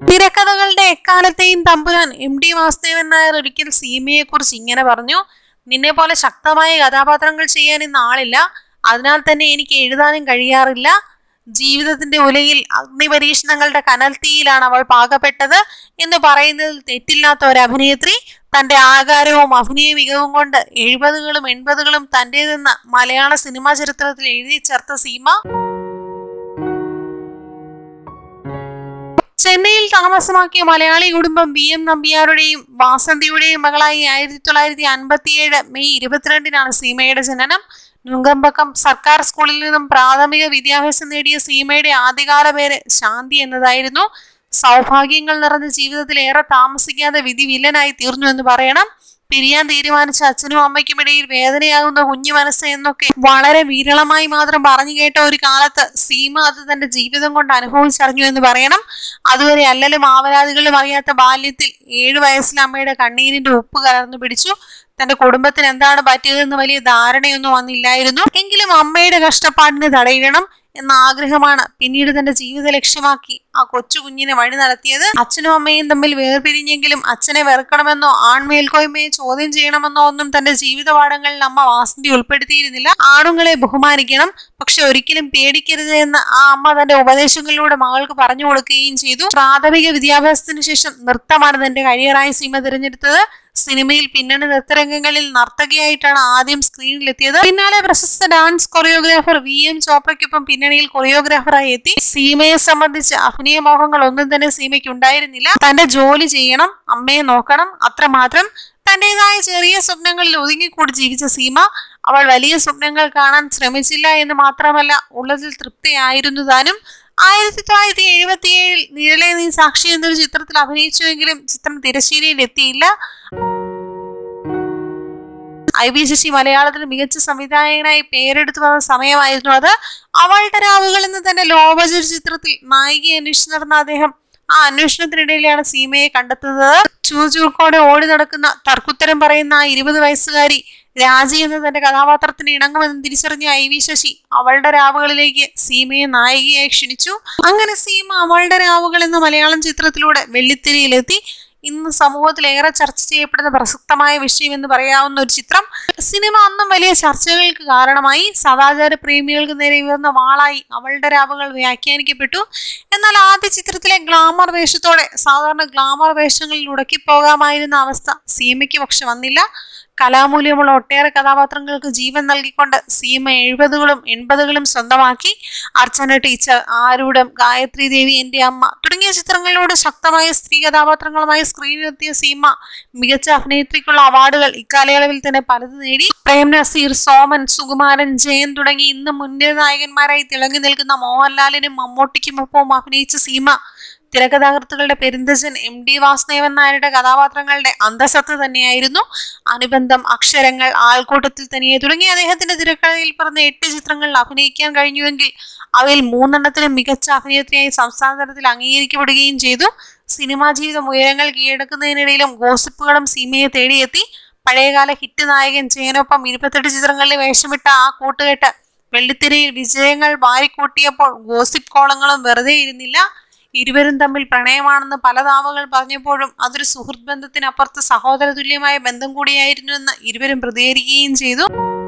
തിരക്കഥകളുടെ എക്കാലത്തെയും തമ്പുരാൻ M D Vasudevan Nair ഒരിക്കൽ സീമയെ കുറിച്ച് ഇങ്ങനെ പറഞ്ഞു നിന്നെ പോലെ ശക്തമായ കഥാപാത്രങ്ങൾ ചെയ്യാൻ ഇന്ന് ആളില്ല അതിനാൽ തന്നെ എനിക്ക് എഴുതാനും കഴിയാറില്ല ജീവിതത്തിന്റെ ഉലയിൽ അഗ്നിപരീക്ഷണങ്ങളുടെ കനൽത്തീയിലാണ് അവൾ പാകപ്പെട്ടത് എന്ന് പറയുന്നതിൽ തെറ്റില്ലാത്ത ഒരു അഭിനേത്രി തന്റെ ആകാരവും അഭിനയ മികവും കൊണ്ട് എഴുപതുകളും എൺപതുകളും തന്റേതെന്ന് മലയാള സിനിമാ ചരിത്രത്തിൽ എഴുതി ചേർത്ത സീമ ചെന്നൈയിൽ താമസമാക്കിയ മലയാളി കുടുംബം വി എം നമ്പ്യാരുടെയും വാസന്തിയുടെയും മകളായി ആയിരത്തി തൊള്ളായിരത്തി അൻപത്തിയേഴ് മെയ് ഇരുപത്തിരണ്ടിനാണ് സീമയുടെ ജനനം നുങ്കമ്പക്കം സർക്കാർ സ്കൂളിൽ നിന്നും പ്രാഥമിക വിദ്യാഭ്യാസം നേടിയ സീമയുടെ ആദ്യകാല പേര് ശാന്തി എന്നതായിരുന്നു സൗഭാഗ്യങ്ങൾ നിറഞ്ഞ ജീവിതത്തിൽ ഏറെ താമസിക്കാതെ വിധി വില്ലനായി തീർന്നു എന്ന് പറയണം പിരിയാൻ തീരുമാനിച്ച അച്ഛനും അമ്മയ്ക്കും ഇടയിൽ വേദനയാകുന്ന കുഞ്ഞു മനസ്സ് എന്നൊക്കെ വളരെ വിരളമായി മാത്രം പറഞ്ഞു കേട്ട ഒരു കാലത്ത് സീമ അത് തന്റെ ജീവിതം കൊണ്ട് അനുഭവിച്ചറിഞ്ഞു എന്ന് പറയണം അതുവരെ അല്ലലും ആവലാദികളും അറിയാത്ത ബാല്യത്തിൽ ഏഴു വയസ്സിൽ അമ്മയുടെ കണ്ണീരിന്റെ ഉപ്പ് കലർന്നു പിടിച്ചു തന്റെ കുടുംബത്തിന് എന്താണ് പറ്റിയതെന്ന് വലിയ ധാരണയൊന്നും വന്നില്ലായിരുന്നു എങ്കിലും അമ്മയുടെ കഷ്ടപ്പാടിന് തടയിടണം എന്ന ആഗ്രഹമാണ് പിന്നീട് തന്റെ ജീവിത ലക്ഷ്യമാക്കി ആ കൊച്ചു കുഞ്ഞിനെ വഴി നടത്തിയത് അച്ഛനും അമ്മയും തമ്മിൽ വേർപിരിഞ്ഞെങ്കിലും അച്ഛനെ വെറുക്കണമെന്നോ ആൺമേൽക്കോയ്മയെ ചോദ്യം ചെയ്യണമെന്നോ ഒന്നും തന്റെ ജീവിതപാഠങ്ങളിൽ അമ്മ വാസന്തി ഉൾപ്പെടുത്തിയിരുന്നില്ല ആണുങ്ങളെ ബഹുമാനിക്കണം പക്ഷെ ഒരിക്കലും പേടിക്കരുത് എന്ന് ആ അമ്മ തന്റെ ഉപദേശങ്ങളിലൂടെ മകൾക്ക് പറഞ്ഞു കൊടുക്കുകയും ചെയ്തു പ്രാഥമിക വിദ്യാഭ്യാസത്തിന് ശേഷം നൃത്തമാണ് തന്റെ കരിയറായി സീമ തിരഞ്ഞെടുത്തത് സിനിമയിൽ പിന്നണി നൃത്തരംഗങ്ങളിൽ നർത്തകിയായിട്ടാണ് ആദ്യം സ്ക്രീനിലെത്തിയത് പിന്നാലെ പ്രശസ്ത ഡാൻസ് കൊറിയോഗ്രാഫർ വി എം ചോപ്രയ്ക്കൊപ്പം പിന്നണിയിൽ കൊറിയോഗ്രാഫറായി എത്തി സീമയെ സംബന്ധിച്ച് അഭിനയ മോഹങ്ങൾ ഒന്നും തന്നെ സീമയ്ക്ക് ഉണ്ടായിരുന്നില്ല തന്റെ ജോലി ചെയ്യണം അമ്മയെ നോക്കണം അത്രമാത്രം തന്റേതായ ചെറിയ സ്വപ്നങ്ങളിൽ ഒതുങ്ങിക്കൂടി ജീവിച്ച സീമ അവൾ വലിയ സ്വപ്നങ്ങൾ കാണാൻ ശ്രമിച്ചില്ല എന്ന് മാത്രമല്ല ഉള്ളതിൽ തൃപ്തിയായിരുന്നു താനും ആയിരത്തി തൊള്ളായിരത്തി എഴുപത്തി ഏഴിൽ നിഴലെ നീ സാക്ഷി എന്നൊരു ചിത്രത്തിൽ അഭിനയിച്ചുവെങ്കിലും ചിത്രം തിരശ്ശീലയിൽ എത്തിയില്ല ഐ വി ശശി മലയാളത്തിൽ മികച്ച സംവിധായകനായി പേരെടുത്തു വന്ന സമയമായിരുന്നു അത് അവളുടെ രാവുകൾ എന്ന് തന്നെ ലോ ബജറ്റ് ചിത്രത്തിൽ നായികയെ അന്വേഷിച്ച് നടന്ന അദ്ദേഹം ആ അന്വേഷണത്തിനിടയിലാണ് സീമയെ കണ്ടെത്തുന്നത് ചൂചൂർക്കോടെ ഓടി നടക്കുന്ന തർക്കുത്തരം പറയുന്ന ആ ഇരുപത് വയസ്സുകാരി രാജി എന്ന തന്റെ കഥാപാത്രത്തിന് ഇണങ്ങുമെന്ന് തിരിച്ചറിഞ്ഞ ഐ വി ശശി അവളുടെ രാവുകളിലേക്ക് സീമയെ നായികയായി ക്ഷണിച്ചു അങ്ങനെ സീമ അവളുടെ രാവുകൾ എന്ന മലയാളം ചിത്രത്തിലൂടെ വെള്ളിത്തിരയിലെത്തി ഇന്ന് സമൂഹത്തിൽ ഏറെ ചർച്ച ചെയ്യപ്പെടുന്ന പ്രസക്തമായ വിഷയം എന്ന് പറയാവുന്ന ഒരു ചിത്രം സിനിമ അന്നും വലിയ ചർച്ചകൾക്ക് കാരണമായി സദാചാര പ്രേമികൾക്ക് നേരെ ഉയർന്ന വാളായി അവളുടെ രാവുകൾ വ്യാഖ്യാനിക്കപ്പെട്ടു എന്നാൽ ആദ്യ ചിത്രത്തിലെ ഗ്ലാമർ വേഷത്തോടെ സാധാരണ ഗ്ലാമർ വേഷങ്ങളിൽ ഉടക്കിപ്പോകാമായിരുന്ന അവസ്ഥ സീമയ്ക്ക് പക്ഷെ വന്നില്ല കലാമൂല്യമുള്ള ഒട്ടേറെ കഥാപാത്രങ്ങൾക്ക് ജീവൻ നൽകിക്കൊണ്ട് സീമ എഴുപതുകളും എൺപതുകളും സ്വന്തമാക്കി അർച്ചന ടീച്ചർ ആരൂഢം ഗായത്രി ദേവി എൻ്റെ അമ്മ തുടങ്ങിയ ചിത്രങ്ങളിലൂടെ ശക്തമായ സ്ത്രീ കഥാപാത്രങ്ങളുമായി സ്ക്രീനിലെത്തിയ സീമ മികച്ച അഭിനേത്രിക്കുള്ള അവാർഡുകൾ ഇക്കാലയളവിൽ തന്നെ പലത് നേടി പ്രേം നസീർ സോമൻ സുകുമാരൻ ജയൻ തുടങ്ങി ഇന്ന് മുൻനിര നായകന്മാരായി തിളങ്ങി നിൽക്കുന്ന മോഹൻലാലിനും മമ്മൂട്ടിക്കുമൊപ്പവും അഭിനയിച്ച സീമ തിരക്കഥാകൃത്തുക്കളുടെ പെരുന്തജൻ എം ഡി വാസുദേവൻ നായരുടെ കഥാപാത്രങ്ങളുടെ അന്തസത്ത തന്നെയായിരുന്നു അനുബന്ധം അക്ഷരങ്ങൾ ആൾക്കൂട്ടത്തിൽ തനിയെ തുടങ്ങി അദ്ദേഹത്തിന്റെ തിരക്കഥയിൽ പറഞ്ഞ എട്ട് ചിത്രങ്ങളിൽ അഭിനയിക്കാൻ കഴിഞ്ഞുവെങ്കിൽ അവയിൽ മൂന്നെണ്ണത്തിനും മികച്ച അഭിനേത്രിയായി സംസ്ഥാന തലത്തിൽ അംഗീകരിക്കപ്പെടുകയും ചെയ്തു സിനിമാ ജീവിതം ഉയരങ്ങൾ കീഴടക്കുന്നതിനിടയിലും ഗോസിപ്പുകളും സീമയെ തേടിയെത്തി പഴയകാല ഹിറ്റ് നായകൻ ജയനൊപ്പം ഇരുപത്തെട്ട് ചിത്രങ്ങളിൽ വേഷമിട്ട ആ കൂട്ടുകെട്ട് വെള്ളിത്തിരയിൽ വിജയങ്ങൾ വാരിക്കൂട്ടിയപ്പോൾ ഗോസിപ്പ് കോളങ്ങളും വെറുതെ ഇരുന്നില്ല ഇരുവരും തമ്മിൽ പ്രണയമാണെന്ന് പല നാവുകൾ പറഞ്ഞപ്പോഴും അതൊരു സുഹൃത്ത് ബന്ധത്തിനപ്പുറത്ത് സഹോദര തുല്യമായ ബന്ധം കൂടിയായിരുന്നുവെന്ന് ഇരുവരും പ്രതികരിക്കുകയും ചെയ്തു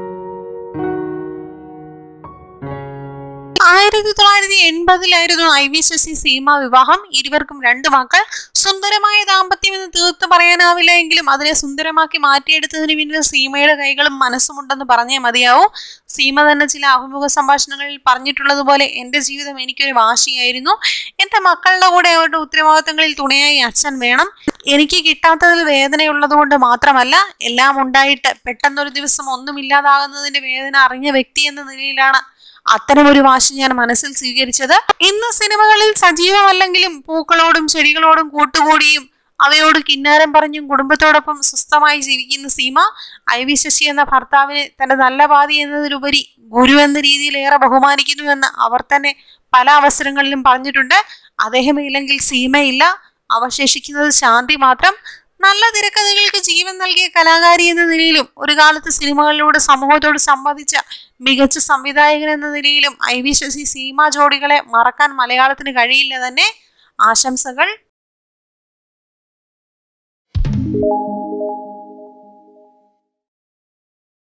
ആയിരത്തി തൊള്ളായിരത്തി എൺപതിലായിരുന്നു ഐ വി ശശി സീമ വിവാഹം ഇരുവർക്കും രണ്ട് മക്കൾ സുന്ദരമായ ദാമ്പത്യം എന്ന് തീർത്ത് പറയാനാവില്ല എങ്കിലും അതിനെ സുന്ദരമാക്കി മാറ്റിയെടുത്തതിന് പിന്നിൽ സീമയുടെ കൈകളും മനസ്സുമുണ്ടെന്ന് പറഞ്ഞേ മതിയാവൂ സീമ തന്നെ ചില അഭിമുഖ സംഭാഷണങ്ങളിൽ പറഞ്ഞിട്ടുള്ളതുപോലെ എൻ്റെ ജീവിതം എനിക്കൊരു വാശിയായിരുന്നു എൻ്റെ മക്കളുടെ കൂടെ അവരുടെ ഉത്തരവാദിത്തങ്ങളിൽ തുണയായി അച്ഛൻ വേണം എനിക്ക് കിട്ടാത്തതിൽ വേദനയുള്ളത് കൊണ്ട് മാത്രമല്ല എല്ലാം ഉണ്ടായിട്ട് പെട്ടെന്നൊരു ദിവസം ഒന്നുമില്ലാതാകുന്നതിന്റെ വേദന അറിഞ്ഞ വ്യക്തി എന്ന നിലയിലാണ് അത്തരമൊരു വാശി ഞാൻ മനസ്സിൽ സ്വീകരിച്ചത് ഇന്ന് സിനിമകളിൽ സജീവമല്ലെങ്കിലും പൂക്കളോടും ചെടികളോടും കൂട്ടുകൂടിയും അവയോട് കിന്നാരം പറഞ്ഞും കുടുംബത്തോടൊപ്പം സ്വസ്ഥമായി ജീവിക്കുന്ന സീമ ഐ വി ശശി എന്ന ഭർത്താവിനെ തന്റെ നല്ല പാതി എന്നതിലുപരി ഗുരു എന്ന രീതിയിൽ ഏറെ ബഹുമാനിക്കുന്നുവെന്ന് അവർ തന്നെ പല അവസരങ്ങളിലും പറഞ്ഞിട്ടുണ്ട് അദ്ദേഹം ഇല്ലെങ്കിൽ സീമയില്ല അവശേഷിക്കുന്നത് ശാന്തി മാത്രം നല്ല തിരക്കഥകൾക്ക് ജീവൻ നൽകിയ കലാകാരി എന്ന നിലയിലും ഒരു കാലത്ത് സിനിമകളിലൂടെ സമൂഹത്തോട് സംവദിച്ച മികച്ച സംവിധായകൻ എന്ന നിലയിലും ഐ വി ശശി സീമ ജോഡികളെ മറക്കാൻ മലയാളത്തിന് കഴിയില്ല തന്നെ ആശംസകൾ നന്ദി